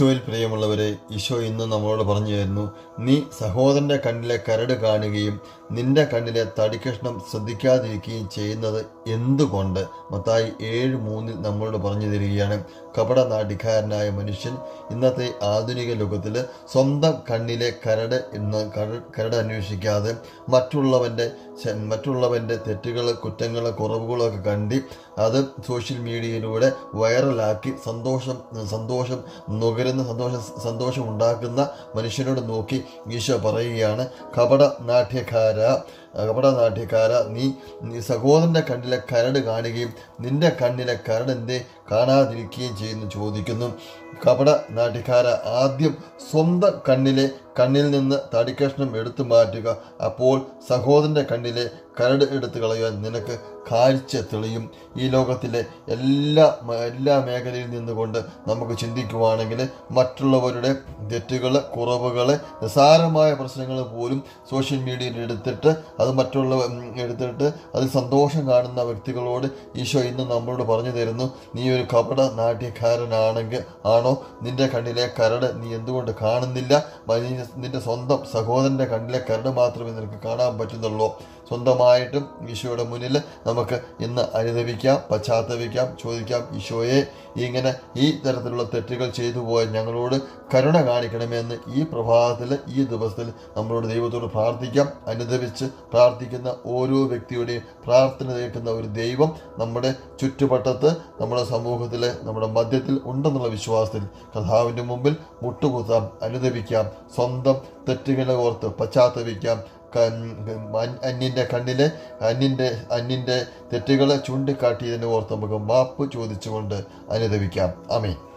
ഈശോയിൽ പ്രിയമുള്ളവരെ ഈശോ ഇന്ന് നമ്മളോട് പറഞ്ഞു തരുന്നു നീ സഹോദരന്റെ കണ്ണിലെ കരട് കാണുകയും നിന്റെ കണ്ണിലെ തടിക്കഷ്ണം ശ്രദ്ധിക്കാതിരിക്കുകയും ചെയ്യുന്നത് എന്തുകൊണ്ട് മത്തായി ഏഴ് മൂന്നിൽ നമ്മളോട് പറഞ്ഞു തരികയാണ് കപട നാടിക്കാരനായ മനുഷ്യൻ ഇന്നത്തെ ആധുനിക ലോകത്തിൽ സ്വന്തം കണ്ണിലെ കരട് എന്ന് കര- കരട് അന്വേഷിക്കാതെ മറ്റുള്ളവൻ്റെ ശ- മറ്റുള്ളവൻ്റെ തെറ്റുകൾ കുറ്റങ്ങൾ കുറവുകളൊക്കെ കണ്ടി അത് സോഷ്യൽ മീഡിയയിലൂടെ വൈറലാക്കി സന്തോഷം സന്തോഷം നുകരുന്ന സന്തോഷം സന്തോഷം ഉണ്ടാക്കുന്ന മനുഷ്യനോട് നോക്കി ഈശോ പറയുകയാണ് കപട നാട്യക്കാര കപട നാട്യക്കാര നീ നീ സഹോദരൻ്റെ കണ്ണിലെ കരട് കാണുകയും നിന്റെ കണ്ണിലെ കരട് എന്തേ കാണാതിരിക്കുകയും ചെയ്യുന്നു ചോദിക്കുന്നു കപട നാട്യക്കാര ആദ്യം സ്വന്തം കണ്ണിലെ കണ്ണിൽ നിന്ന് തടിക്കഷ്ണം എടുത്തു മാറ്റുക അപ്പോൾ സഹോദരൻ്റെ കണ്ണിലെ കരട് എടുത്തു കളയുവാൻ നിനക്ക് കാഴ്ച തെളിയും ഈ ലോകത്തിലെ എല്ലാ മ- എല്ലാ മേഖലയിൽ നിന്നുകൊണ്ട് നമുക്ക് ചിന്തിക്കുവാണെങ്കിൽ മറ്റുള്ളവരുടെ തെറ്റുകൾ കുറവുകൾ നിസ്സാരമായ പ്രശ്നങ്ങൾ പോലും സോഷ്യൽ മീഡിയയിൽ എടുത്തിട്ട് അത് മറ്റുള്ള ഉം, എടുത്തിട്ട് അതിൽ സന്തോഷം കാണുന്ന വ്യക്തികളോട് ഈശോ ഇന്ന് നമ്മളോട് പറഞ്ഞു തരുന്നു നീ ഒരു കപട നാട്യക്കാരനാണെങ്കിൽ ആണോ നിന്റെ കണ്ണിലെ കരട് നീ എന്തുകൊണ്ട് കാണുന്നില്ല മ- നീ നിന്റെ സ്വന്തം സഹോദരന്റെ കണ്ണിലെ കരട് മാത്രമേ നിനക്ക് കാണാൻ പറ്റുന്നുള്ളൂ സ്വന്തമായിട്ടും ഈശോയുടെ മുന്നിൽ നമുക്ക് ഇന്ന് അനുദപിക്കാം പശ്ചാത്തപിക്കാം ചോദിക്കാം ഈശോയെ ഇങ്ങനെ ഈ തരത്തിലുള്ള തെറ്റുകൾ ചെയ്തു പോയ ഞങ്ങളോട് കരുണ കാണിക്കണമെന്ന് ഈ പ്രഭാതത്തിൽ ഈ ദിവസത്തിൽ നമ്മളോട് ദൈവത്തോട് പ്രാർത്ഥിക്കാം അനുദപിച്ച് പ്രാർത്ഥിക്കുന്ന ഓരോ വ്യക്തിയുടെയും പ്രാർത്ഥന കേൾക്കുന്ന ഒരു ദൈവം നമ്മുടെ ചുറ്റുവട്ടത്ത് നമ്മുടെ സമൂഹത്തിൽ നമ്മുടെ മധ്യത്തിൽ ഉണ്ടെന്നുള്ള വിശ്വാസത്തിൽ കഥാവിൻ്റെ മുമ്പിൽ മുട്ടുകുത്താം അനുദപിക്കാം സ്വന്തം തെറ്റുകളെ ഓർത്ത് പശ്ചാത്തപിക്കാം കൺ- അന്യന്റെ കണ്ണിലെ അന്യന്റെ അന്യന്റെ തെറ്റുകളെ ചൂണ്ടിക്കാട്ടിയതിനെ ഓർത്ത് നമുക്ക് മാപ്പ് ചോദിച്ചുകൊണ്ട് അനുദപിക്കാം ആമേ